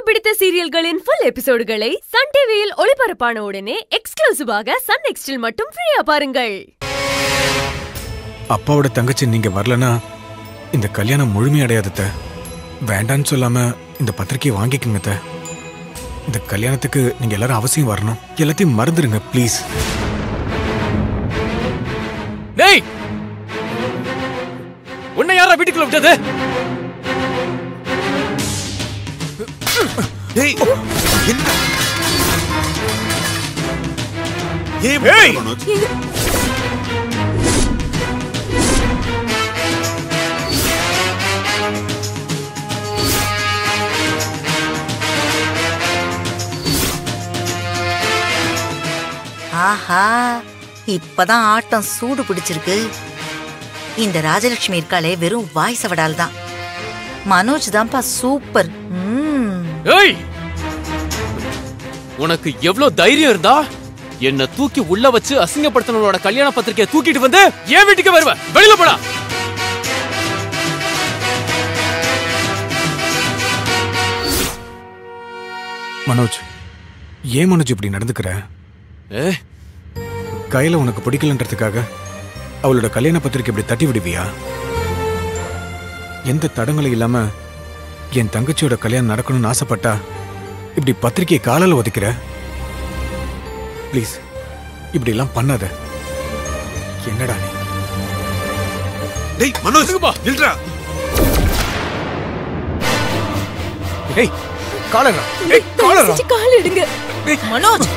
பிடித்த சீரியல்களின் full எபிசோடுகளை Sun டிவியில் ஒளிபரப்பான உடனே எக்ஸ்க்ளூசிவாக சன் நெக்ஸ்டில் மட்டும் ஃப்ரீயா பாருங்கள் அப்பாவோட தங்கச்சி நீங்க வரலனா இந்த கல்யாணம் முழுமையடையாது அத்தை. வேண்டான்னு சொல்லாம இந்த பத்திரிக்கையை வாங்கிக்கோங்க அத்தை. இந்த கல்யாணத்துக்கு நீங்க எல்லாரும் அவசியம் வரணும் எல்லாத்தையும் மறந்துடுங்க ப்ளீஸ் டேய் உன்னை யாரா வீட்டுக்குள்ள விட்டது டேய் என்ன ஏன் ஏய்! மனோஜ் ஆஹா இப்பதான் ஆட்டம் சூடு பிடிச்சிருக்கு இந்த ராஜலட்சுமி இருக்காளே வெறும் வாய் சவடால் தான் மனோஜ் தான்ப்பா சூப்பர் ம்ம். ஏய் உனக்கு எவ்வளவு தைரியம் இருந்தா என்ன தூக்கி உள்ள வச்சு அசிங்கப்படுத்தினவளோட கல்யாண பத்திரிக்கையை தூக்கிட்டு வந்து என் வீட்டுக்கு வருவ வெளியில போடா மனோஜ் ஏன் மனோஜ் இப்படி நடந்துக்கிற ஏ கையில உனக்கு பிடிக்கலன்றதுக்காக அவளோட கல்யாண பத்திரிக்கை இப்படி தட்டி விடுவியா எந்த தடங்களும் இல்லாம என் தங்கச்சியோட கல்யாணம் நடக்கணும்னு ஆசைப்பட்டா இப்படி பத்திரிக்கையை காலால ஒதுக்கிற ப்ளீஸ் இப்படி எல்லாம் பண்ணாத என்னடா நீ டேய் மனோஜ் எதுக்குப்பா? நில்றா ஏய் காலரா ஏய் காலரா கால் எடுங்க மனோஜ்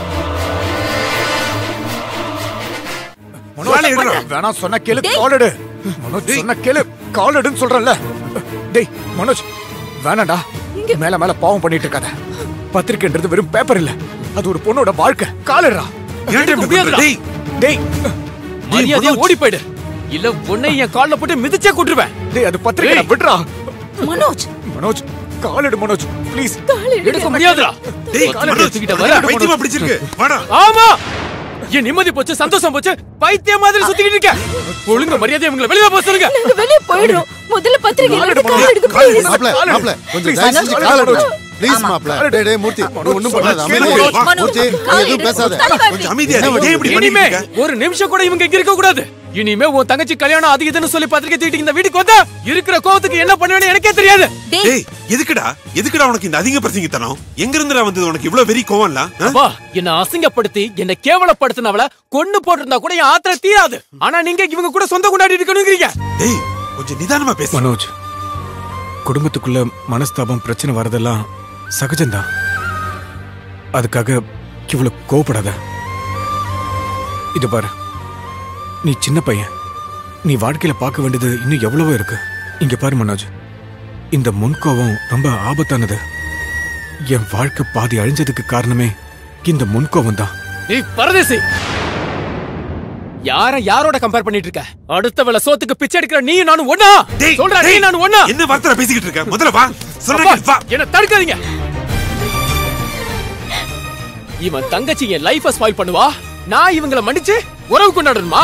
காலை எடுடா. வேணாம் சொன்ன கேளு காலடு மனோஜ் சொன்ன கேளு காலடுன்னு சொல்றல டேய் மனோஜ் வேணாம்டா மேல மேல பாவம் பண்ணிட்டு இருக்காத பத்திரிக்கைன்றது வெறும் பேப்பர் இல்ல அது ஒரு பொண்ணோட வாழ்க்கை காலடுறா ஏன்டா இப்படி பண்ற? டேய் டேய் மரியாதையா ஓடி போயிடு இல்ல உன்னை என் கால்ல போட்டு மிதிச்சே கூட்டுருவேன் டேய் அது பத்திரிக்கை டேய். விடுறா மனோஜ் மனோஜ் காலடு மனோஜ் ப்ளீஸ் எடுக்க முடியாதுடா டேய் பத்திரிக்கை மனோஜ் தூக்கிட்ட வர பைத்தியமா பிடிச்சிருக்கு வாடா ஆமா என் நிம்மதி போச்சு சந்தோஷம் போச்சு பைத்திய மாதிரி சுத்திக்கிட்டு இருக்க ஒழுங்க மரியாதை இவங்களை வெளியில போக சொல்லுங்க நாங்க வெளியே போயிடுறோம் முதல்ல பத்திரிகை எடுத்து கால் எடுங்க கால் please. மாப்ள மாப்ள கொஞ்சம் Please, தயவு செஞ்சு மனோஜ், கால் மனோஜ். எடுங்க ப்ளீஸ் ஆமா. மாப்ள டேய் டேய் மூர்த்தி மனோஜ், ஒண்ணும் மனோஜ், பண்ணாத கேளு. அமைதியா இரு. மனோஜ், மூர்த்தி நீ கால் எதுவும் எடு. பேசாத தலைவா, கொஞ்சம் அமைதியா இரு. ஏன் இப்படி இனிமே பண்ணிட்டு இருக்க? ஒரு நிமிஷம் கூட இவங்க இங்க இருக்க கூடாது இனிமே உன் தங்கச்சி கல்யாணம் அது இதுன்னு சொல்லி பத்திரிக்கை தூக்கிட்டு இந்த வீட்டுக்கு வந்தா இருக்கிற கோவத்துக்கு என்ன பண்ணுவேன்னு எனக்கே தெரியாது டேய் டேய் எதுக்குடா எதுக்குடா உனக்கு இந்த அதிக பிரசங்கித்தனம் எங்க இருந்துடா வந்தது உனக்கு இவ்வளவு வெறி கோவம்லாம் ஆ? அப்பா என்ன அசிங்கப்படுத்தி என்ன கேவலப்படுத்தினவள கொன்னு போட்டிருந்தா கூட என் ஆத்திர தீராது ஆனா நீங்க இவங்க கூட சொந்த கொண்டாடி இருக்கணுங்கிறீங்க டேய் கொஞ்சம் நிதானமா பேசு மனோஜ் குடும்பத்துக்குள்ள மனஸ்தாபம் பிரச்சனை வரதெல்லாம் சகஜம்தான் அதுக்காக இவ்வளவு கோவப்படாத இது பாரு நீ சின்ன பையன் நீ வாழ்க்கையில பார்க்க வேண்டியது இன்னும் எவ்வளவோ இருக்கு இங்க பாரு மனோஜ் இந்த முன்கோபம் ரொம்ப ஆபத்தானது என் வாழ்க்கை பாதி அழிஞ்சதுக்கு காரணமே இந்த முன்கோபம் தான் ஏய் பரதேசி யார யாரோட கம்பேர் பண்ணிட்டு இருக்க அடுத்த வேளை சோத்துக்கு பிச்சை எடுக்கிற நீ நானும் ஒண்ணா டேய் சொல்றா நீ டேய், நானும் ஒண்ணா என்ன வார்த்தை பேசிக்கிட்டு இருக்க முதல்ல வா அப்பா, சொல்றேன் வா என்ன தடுக்காதீங்க இவன் தங்கச்சி என் லைஃப ஸ்பாயில் பண்ணுவா நான் இவங்கள மன்னிச்சு உறவு கொண்டாடணுமா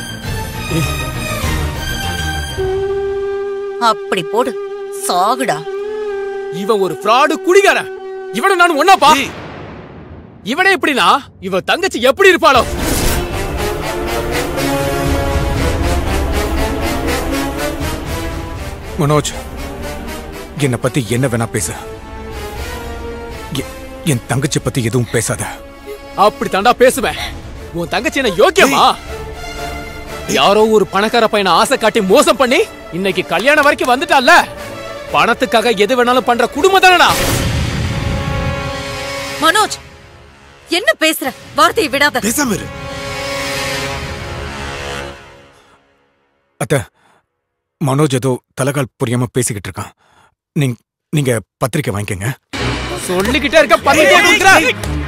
அப்படி போடு சாகுடா இவன் ஒரு ஃப்ராடு குடிகாரன் இவனை நான் ஒன்னாப்பா டேய், இவனே எப்படின்னா இவ தங்கச்சி எப்படி இருப்பாளோ மனோஜ் என்னை பத்தி என்ன வேணா பேசு எ- என் தங்கச்சி பத்தி எதுவும் பேசாத அப்படி தாண்டா பேசுவேன் உன் தங்கச்சி என்ன யோக்கியமா யாரோ ஒரு பணக்கார பையனை ஆசை காட்டி மோசம் பண்ணி இன்னைக்கு கல்யாணம் வரைக்கும் வந்துட்டால பணத்துக்காக எது வேணாலும் பண்ற குடும்பம் தானடா மனோஜ் என்ன பேசுற வார்த்தையை விடாத பேசாம இரு அத்த மனோஜ் ஏதோ தலகால் புரியாம பேசிக்கிட்டு இருக்கான் நீங்க நீங்க பத்திரிக்கை வாங்கிக்கங்க சொல்லிக்கிட்டே இருக்க பத்திரிக்கை கொடுக்குற